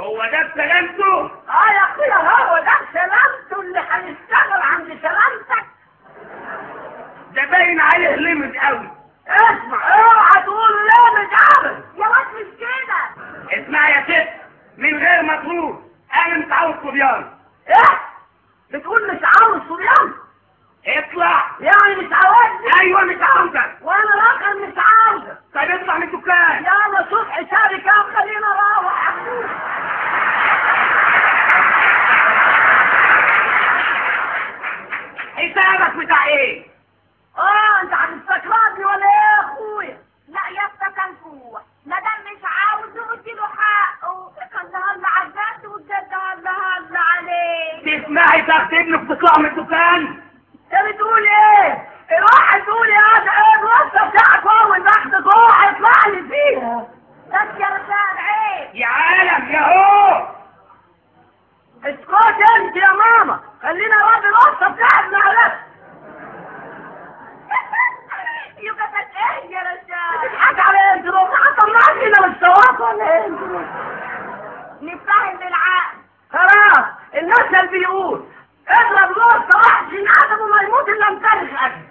هو ده سلامته اه يا اخويا هو ده سلامته اللي هيشتغل عند سلامتك ده باين عليه لمد قوي اسمع اوعى تقول ليه متعامل يا واد مش كده اسمع يا ست من غير ما تروح انا مش عاوز صبيان ايه بتقول مش عاوز صبيان اطلع يعني مش عاوزني ايوه مش عاوزك وانا الاخر مش عاوزك طيب اطلع من الدكان يلا شوف حسابي كام خلينا نروح يا اخويا حسابك بتاع ايه اه انت هتستكرهني ولا ايه يا اخويا لا يا اسطى كان فوح ما دام مش عاوزه اديله حقه كان هلا على الناس والجد هلا هلا عليه تسمعي تاخد ابنك تطلع من الدكان انت بتقول ايه روح تقول يا ده ايه الوصفه بتاعك اول ما اخد جوه هيطلع لي فيها بس يا رشاد عيب يا عالم يا هو اسكت انت يا ماما خلينا نراضي الوصفه بتاعتنا على يبقى كانت ايه يا رشاد بتضحك على ايه انت روح طلعت لنا من السواق ولا ايه انت نفهم بالعقل خلاص المثل بيقول اضرب نور صلاح عشان عدمه ما يموت الا مفرغ اكل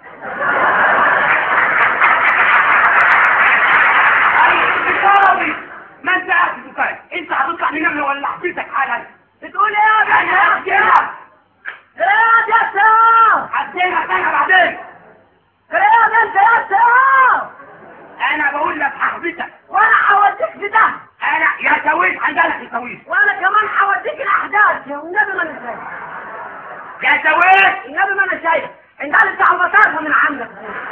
فاضي ما انت قاعد في الدكان انت هتطلع من هنا ولا حبيتك حالا بتقول ايه يا انا بني هحكي ايه يا سام هدينا انا بعدين ايه يا بنت يا سام انا بقول لك هحبسك وانا هوديك في ده انا يا سويس هنجلك يا سويس وانا كمان هوديك الاحداث والنبي ما انا شايف يا سويس النبي ما انا شايف انت بتاع البطاطا من عندك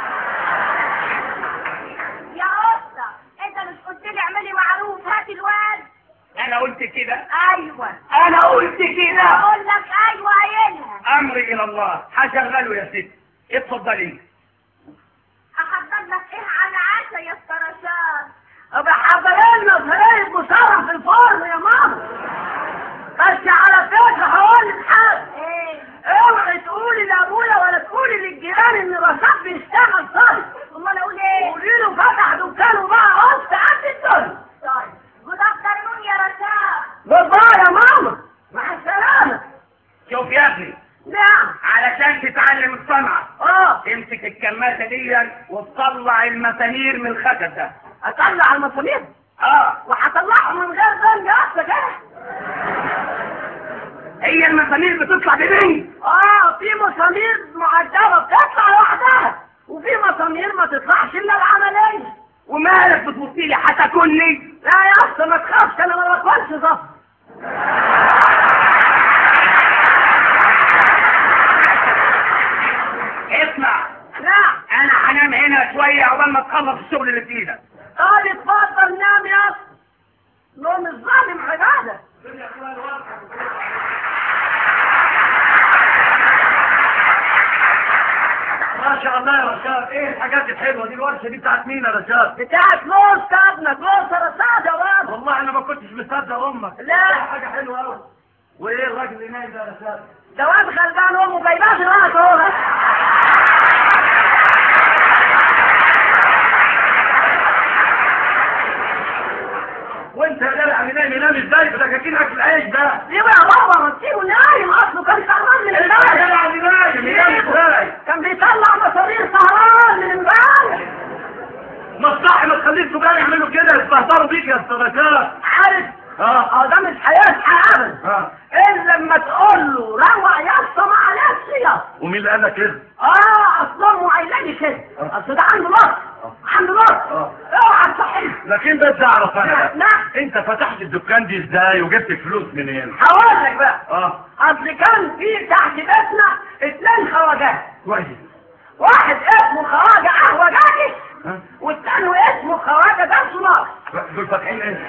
يا اسطى انت مش قلت لي اعملي معروف هاتي الواد انا قلت كده ايوه انا قلت كده اقول لك ايوه قايلها امري الى الله هشغله يا ست اتفضلي احضر لك ايه على العشاء يا اسطى رشاد ابقى حضرين لنا طريقه مصرف في الفرن يا ماما بس على فكره هقول لك حاجه ايه اوعي تقولي لابويا ولا تقولي للجيران ان رشاد بيشتغل صالح امال اقول ايه قولي له فتح دكانه بقى قص قد الدنيا طيب جود افترنون يا رشاد جود باي يا ماما مع السلامه شوف يا ابني نعم علشان تتعلم الصنعة اه تمسك الكماسة دي وتطلع المسامير من الخشب ده اطلع المسامير اه وهطلعهم من غير بنج اصلا كده هي المسامير بتطلع ببنج اه في مسامير معدله بتطلع لوحدها وفي مسامير ما تطلعش الا العمليه ومالك بتبصي لي هتاكلني لا يا اسطى ما تخافش انا ما باكلش ظبط اسمع نعم انا هنام هنا شوية عقبال ما تخلص الشغل اللي في ايدك قال اتفضل نام يا اسطى نوم الظالم عباده ما شاء الله يا رشاد ايه الحاجات الحلوه دي الورشه دي بتاعت مين يا رشاد بتاعت لوز ابنك لوز رصاد يا بابا والله انا ما كنتش مصدق امك لا. حاجه حلوه قوي وايه الراجل اللي نايم ده يا رشاد ده واد غلبان امه جايباه في راسه اهو وانت يا جدع اللي نايم ينام ازاي بدكاكين اكل عيش ده سيبه يا بابا ما تسيبه نايم اصله كان سهران من انت يا امبارح جدع اللي نايم ينام ازاي كان بيطلع مصارير سهران من امبارح مصلحي ما تخليش السجان يعملوا كده يستهتروا بيك يا استاذ رشاد عارف اه اه ده مش هيصحى ابدا اه الا لما تقول له روق يا اسطى معلش يا اسطى. ومين اللي قال لك كده اه اصل امه قايله لي كده اصل ده عنده نص عنده نص آه. اوعى تصحيه لكن بس اعرف انا بقى. نعم انت فتحت الدكان دي ازاي وجبت الفلوس منين هقول لك بقى اه اصل كان في تحت بيتنا اثنين خواجات كويس واحد اسمه خواجه قهوه جاكي ها والتاني اسمه خواجه درس نار دول فاتحين ايه